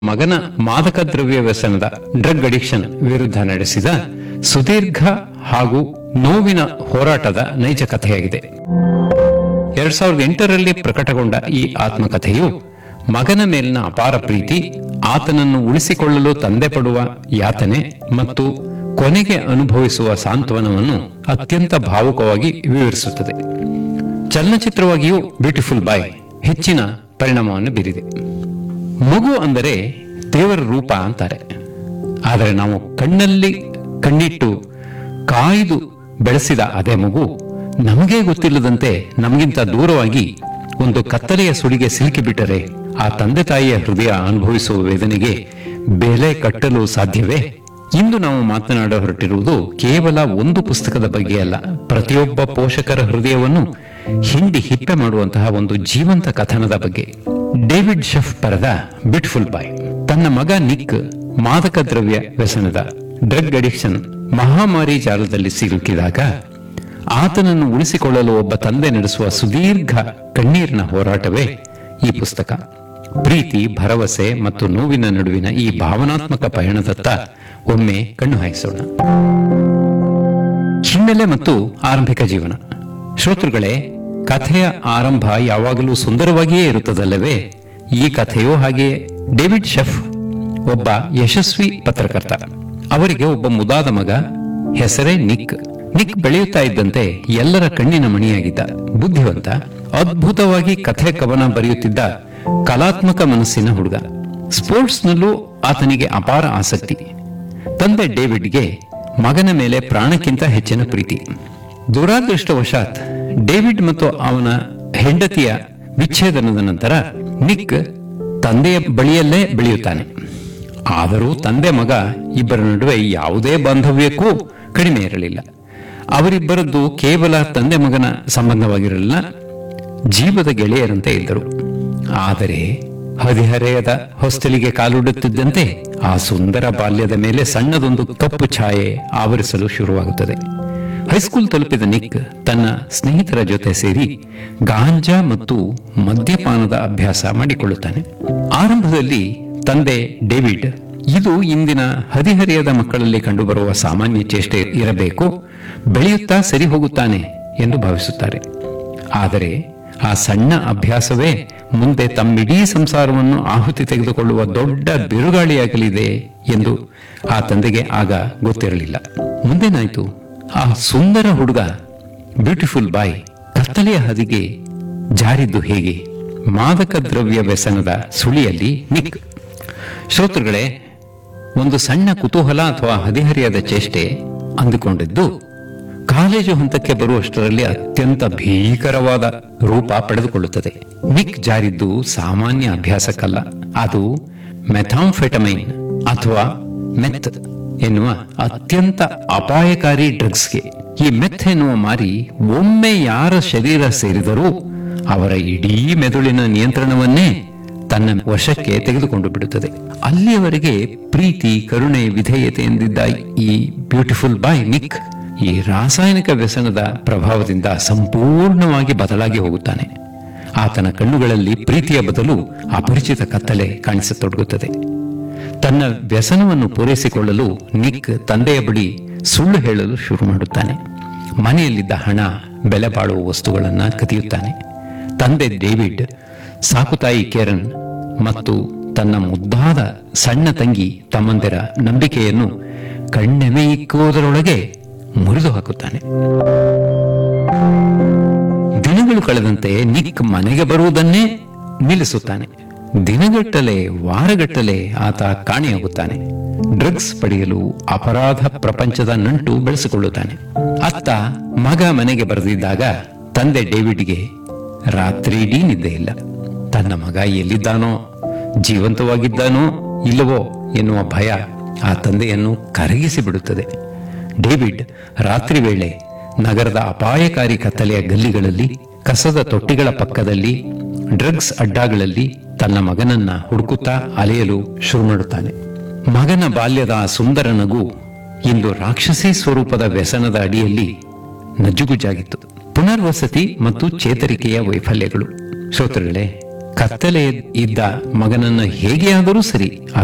ಮಗನ ಮಾದಕ ದ್ರವ್ಯ ವ್ಯಸನದ ಡ್ರಗ್ ಅಡಿಕ್ಷನ್ ವಿರುದ್ಧ ನಡೆಸಿದ ಸುದೀರ್ಘ ಹಾಗೂ ನೋವಿನ ಹೋರಾಟದ ನೈಜ ಕಥೆಯಾಗಿದೆ ಎರಡ್ ಸಾವಿರದ ಎಂಟರಲ್ಲಿ ಪ್ರಕಟಗೊಂಡ ಈ ಆತ್ಮಕಥೆಯು ಮಗನ ಮೇಲಿನ ಅಪಾರ ಪ್ರೀತಿ ಆತನನ್ನು ಉಳಿಸಿಕೊಳ್ಳಲು ತಂದೆ ಪಡುವ ಯಾತನೆ ಮತ್ತು ಕೊನೆಗೆ ಅನುಭವಿಸುವ ಸಾಂತ್ವನವನ್ನು ಅತ್ಯಂತ ಭಾವುಕವಾಗಿ ವಿವರಿಸುತ್ತದೆ ಚಲನಚಿತ್ರವಾಗಿಯೂ ಬ್ಯೂಟಿಫುಲ್ ಬಾಯ್ ಹೆಚ್ಚಿನ ಪರಿಣಾಮವನ್ನು ಬೀರಿದೆ ಮಗು ಅಂದರೆ ದೇವರ ರೂಪ ಅಂತಾರೆ ಆದರೆ ನಾವು ಕಣ್ಣಲ್ಲಿ ಕಣ್ಣಿಟ್ಟು ಕಾಯ್ದು ಬೆಳೆಸಿದ ಅದೇ ಮಗು ನಮಗೇ ಗೊತ್ತಿಲ್ಲದಂತೆ ನಮಗಿಂತ ದೂರವಾಗಿ ಒಂದು ಕತ್ತಲೆಯ ಸುಳಿಗೆ ಸಿಲುಕಿಬಿಟ್ಟರೆ ಆ ತಂದೆ ತಾಯಿಯ ಹೃದಯ ಅನುಭವಿಸುವ ವೇದನೆಗೆ ಬೆಲೆ ಕಟ್ಟಲು ಸಾಧ್ಯವೇ ಇಂದು ನಾವು ಮಾತನಾಡ ಹೊರಟಿರುವುದು ಕೇವಲ ಒಂದು ಪುಸ್ತಕದ ಬಗ್ಗೆ ಅಲ್ಲ ಪ್ರತಿಯೊಬ್ಬ ಪೋಷಕರ ಹೃದಯವನ್ನು ಹಿಂಡಿ ಹಿಪ್ಪೆ ಮಾಡುವಂತಹ ಒಂದು ಜೀವಂತ ಕಥನದ ಬಗ್ಗೆ ಡೇವಿಡ್ ಶೆಫ್ ಬರೆದ ಬ್ಯೂಟಿಫುಲ್ ಬಾಯ್ ತನ್ನ ಮಗ ನಿಕ್ ಮಾದಕ ದ್ರವ್ಯ ವ್ಯಸನದ ಡ್ರಗ್ ಅಡಿಕ್ಷನ್ ಮಹಾಮಾರಿ ಜಾಲದಲ್ಲಿ ಸಿಲುಕಿದಾಗ ಆತನನ್ನು ಉಳಿಸಿಕೊಳ್ಳಲು ಒಬ್ಬ ತಂದೆ ನಡೆಸುವ ಸುದೀರ್ಘ ಕಣ್ಣೀರಿನ ಹೋರಾಟವೇ ಈ ಪುಸ್ತಕ ಪ್ರೀತಿ ಭರವಸೆ ಮತ್ತು ನೋವಿನ ನಡುವಿನ ಈ ಭಾವನಾತ್ಮಕ ಪಯಣದತ್ತ ಒಮ್ಮೆ ಕಣ್ಣು ಹಾಯಿಸೋಣ ಹಿನ್ನೆಲೆ ಮತ್ತು ಆರಂಭಿಕ ಜೀವನ ಶ್ರೋತೃಗಳೇ ಕಥೆಯ ಆರಂಭ ಯಾವಾಗಲೂ ಸುಂದರವಾಗಿಯೇ ಇರುತ್ತದಲ್ಲವೇ ಈ ಕಥೆಯೂ ಹಾಗೆಯೇ ಡೇವಿಡ್ ಶೆಫ್ ಒಬ್ಬ ಯಶಸ್ವಿ ಪತ್ರಕರ್ತ ಅವರಿಗೆ ಒಬ್ಬ ಮುದಾದ ಮಗ ಹೆಸರೇ ನಿಕ್ ನಿಕ್ ಬೆಳೆಯುತ್ತಾ ಇದ್ದಂತೆ ಎಲ್ಲರ ಕಣ್ಣಿನ ಮಣಿಯಾಗಿದ್ದ ಬುದ್ಧಿವಂತ ಅದ್ಭುತವಾಗಿ ಕಥೆ ಕವನ ಬರೆಯುತ್ತಿದ್ದ ಕಲಾತ್ಮಕ ಮನಸ್ಸಿನ ಹುಡುಗ ಸ್ಪೋರ್ಟ್ಸ್ನಲ್ಲೂ ಆತನಿಗೆ ಅಪಾರ ಆಸಕ್ತಿ ತಂದೆ ಡೇವಿಡ್ಗೆ ಮಗನ ಮೇಲೆ ಪ್ರಾಣಕ್ಕಿಂತ ಹೆಚ್ಚಿನ ಪ್ರೀತಿ ದುರಾದೃಷ್ಟವಶಾತ್ ಡೇವಿಡ್ ಮತ್ತು ಅವನ ಹೆಂಡತಿಯ ವಿಚ್ಛೇದನದ ನಂತರ ನಿಕ್ ತಂದೆಯ ಬಳಿಯಲ್ಲೇ ಬೆಳೆಯುತ್ತಾನೆ ಆದರೂ ತಂದೆ ಮಗ ಇಬ್ಬರ ನಡುವೆ ಯಾವುದೇ ಬಾಂಧವ್ಯಕ್ಕೂ ಕಡಿಮೆ ಇರಲಿಲ್ಲ ಅವರಿಬ್ಬರದ್ದು ಕೇವಲ ತಂದೆ ಮಗನ ಸಂಬಂಧವಾಗಿರಲಿಲ್ಲ ಜೀವದ ಗೆಳೆಯರಂತೆ ಇದ್ದರು ಆದರೆ ಹದಿಹರೆಯದ ಹೊಸ್ತಲಿಗೆ ಕಾಲುಡುತ್ತಿದ್ದಂತೆ ಆ ಸುಂದರ ಬಾಲ್ಯದ ಮೇಲೆ ಸಣ್ಣದೊಂದು ಕಪ್ಪು ಛಾಯೆ ಆವರಿಸಲು ಶುರುವಾಗುತ್ತದೆ ಹೈಸ್ಕೂಲ್ ತಲುಪಿದ ನಿಕ್ ತನ್ನ ಸ್ನೇಹಿತರ ಜೊತೆ ಸೇರಿ ಗಾಂಜಾ ಮತ್ತು ಮದ್ಯಪಾನದ ಅಭ್ಯಾಸ ಮಾಡಿಕೊಳ್ಳುತ್ತಾನೆ ಆರಂಭದಲ್ಲಿ ತಂದೆ ಡೇವಿಡ್ ಇದು ಇಂದಿನ ಹದಿಹರೆಯದ ಮಕ್ಕಳಲ್ಲಿ ಕಂಡುಬರುವ ಸಾಮಾನ್ಯ ಚೇಷ್ಟೆ ಇರಬೇಕು ಬೆಳೆಯುತ್ತಾ ಸರಿ ಹೋಗುತ್ತಾನೆ ಎಂದು ಭಾವಿಸುತ್ತಾರೆ ಆದರೆ ಆ ಸಣ್ಣ ಅಭ್ಯಾಸವೇ ಮುಂದೆ ತಮ್ಮಿಡೀ ಸಂಸಾರವನ್ನು ಆಹುತಿ ತೆಗೆದುಕೊಳ್ಳುವ ದೊಡ್ಡ ಬಿರುಗಾಳಿಯಾಗಲಿದೆ ಎಂದು ಆ ತಂದೆಗೆ ಆಗ ಗೊತ್ತಿರಲಿಲ್ಲ ಮುಂದೇನಾಯ್ತು ಆ ಸುಂದರ ಹುಡುಗ ಬ್ಯೂಟಿಫುಲ್ ಬಾಯ್ ಕತ್ತಲೆಯ ಹದಿಗೆ ಜಾರಿದ್ದು ಹೇಗೆ ಮಾದಕ ದ್ರವ್ಯ ವ್ಯಸನದ ಸುಳಿಯಲ್ಲಿ ನಿಕ್ ಶ್ರೋತೃಗಳೇ ಒಂದು ಸಣ್ಣ ಕುತೂಹಲ ಅಥವಾ ಹದಿಹರಿಯದ ಚೇಷ್ಟೆ ಅಂದುಕೊಂಡಿದ್ದು ಕಾಲೇಜು ಹಂತಕ್ಕೆ ಬರುವಷ್ಟರಲ್ಲಿ ಅತ್ಯಂತ ಭೀಕರವಾದ ರೂಪ ಪಡೆದುಕೊಳ್ಳುತ್ತದೆ ನಿಕ್ ಜಾರಿದ್ದು ಸಾಮಾನ್ಯ ಅಭ್ಯಾಸಕ್ಕಲ್ಲ ಅದು ಮೆಥಾಂಫೆಟಮೈನ್ ಅಥವಾ ಮೆತ್ ಎನ್ನುವ ಅತ್ಯಂತ ಅಪಾಯಕಾರಿ ಡ್ರಗ್ಸ್ಗೆ ಈ ಮೆಥ್ ಎನ್ನುವ ಮಾರಿ ಒಮ್ಮೆ ಯಾರ ಶರೀರ ಸೇರಿದರೂ ಅವರ ಇಡೀ ಮೆದುಳಿನ ನಿಯಂತ್ರಣವನ್ನೇ ತನ್ನ ವಶಕ್ಕೆ ತೆಗೆದುಕೊಂಡು ಬಿಡುತ್ತದೆ ಅಲ್ಲಿಯವರೆಗೆ ಪ್ರೀತಿ ಕರುಣೆ ವಿಧೇಯತೆ ಎಂದಿದ್ದ ಈ ಬ್ಯೂಟಿಫುಲ್ ಬಾಯ್ ನಿಕ್ ಈ ರಾಸಾಯನಿಕ ವ್ಯಸನದ ಪ್ರಭಾವದಿಂದ ಸಂಪೂರ್ಣವಾಗಿ ಬದಲಾಗಿ ಹೋಗುತ್ತಾನೆ ಆತನ ಕಣ್ಣುಗಳಲ್ಲಿ ಪ್ರೀತಿಯ ಬದಲು ಅಪರಿಚಿತ ಕತ್ತಲೆ ಕಾಣಿಸತೊಡಗುತ್ತದೆ ತನ್ನ ವ್ಯಸನವನ್ನು ಪೂರೈಸಿಕೊಳ್ಳಲು ನಿಕ್ ತಂದೆಯ ಬಳಿ ಸುಳ್ಳು ಹೇಳಲು ಶುರು ಮಾಡುತ್ತಾನೆ ಮನೆಯಲ್ಲಿದ್ದ ಹಣ ಬೆಲೆ ಬಾಳುವ ವಸ್ತುಗಳನ್ನು ಕದಿಯುತ್ತಾನೆ ತಂದೆ ಡೇವಿಡ್ ಸಾಕುತಾಯಿ ಕೇರನ್ ಮತ್ತು ತನ್ನ ಮುದ್ದಾದ ಸಣ್ಣ ತಂಗಿ ತಮ್ಮಂದಿರ ನಂಬಿಕೆಯನ್ನು ಕಣ್ಣೆಮೆ ಇಕ್ಕುವುದರೊಳಗೆ ಮುರಿದು ಹಾಕುತ್ತಾನೆ ದಿನಗಳು ಕಳೆದಂತೆ ನಿಕ್ ಮನೆಗೆ ಬರುವುದನ್ನೇ ನಿಲ್ಲಿಸುತ್ತಾನೆ ದಿನಗಟ್ಟಲೆ ವಾರಗಟ್ಟಲೆ ಆತ ಕಾಣೆಯಾಗುತ್ತಾನೆ ಡ್ರಗ್ಸ್ ಪಡೆಯಲು ಅಪರಾಧ ಪ್ರಪಂಚದ ನಂಟು ಬೆಳೆಸಿಕೊಳ್ಳುತ್ತಾನೆ ಅತ್ತ ಮಗ ಮನೆಗೆ ಬರೆದಿದ್ದಾಗ ತಂದೆ ಡೇವಿಡ್ಗೆ ರಾತ್ರಿ ಇಡೀ ನಿದ್ದೆ ಇಲ್ಲ ತನ್ನ ಮಗ ಎಲ್ಲಿದ್ದಾನೋ ಜೀವಂತವಾಗಿದ್ದಾನೋ ಇಲ್ಲವೋ ಎನ್ನುವ ಭಯ ಆ ತಂದೆಯನ್ನು ಕರಗಿಸಿ ಬಿಡುತ್ತದೆ ಡೇವಿಡ್ ರಾತ್ರಿ ವೇಳೆ ನಗರದ ಅಪಾಯಕಾರಿ ಕತ್ತಲೆಯ ಗಲ್ಲಿಗಳಲ್ಲಿ ಕಸದ ತೊಟ್ಟಿಗಳ ಪಕ್ಕದಲ್ಲಿ ಡ್ರಗ್ಸ್ ಅಡ್ಡಾಗಳಲ್ಲಿ ತನ್ನ ಮಗನನ್ನ ಹುಡುಕುತ್ತಾ ಅಲೆಯಲು ಶುರು ಮಾಡುತ್ತಾನೆ ಮಗನ ಬಾಲ್ಯದ ಆ ಸುಂದರ ನಗು ಇಂದು ರಾಕ್ಷಸಿ ಸ್ವರೂಪದ ವ್ಯಸನದ ಅಡಿಯಲ್ಲಿ ನಜ್ಜುಗುಜ್ಜಾಗಿತ್ತು ಪುನರ್ವಸತಿ ಮತ್ತು ಚೇತರಿಕೆಯ ವೈಫಲ್ಯಗಳು ಶ್ರೋತೃಗಳೇ ಕತ್ತಲೆ ಇದ್ದ ಮಗನನ್ನ ಹೇಗೆ ಆದರೂ ಸರಿ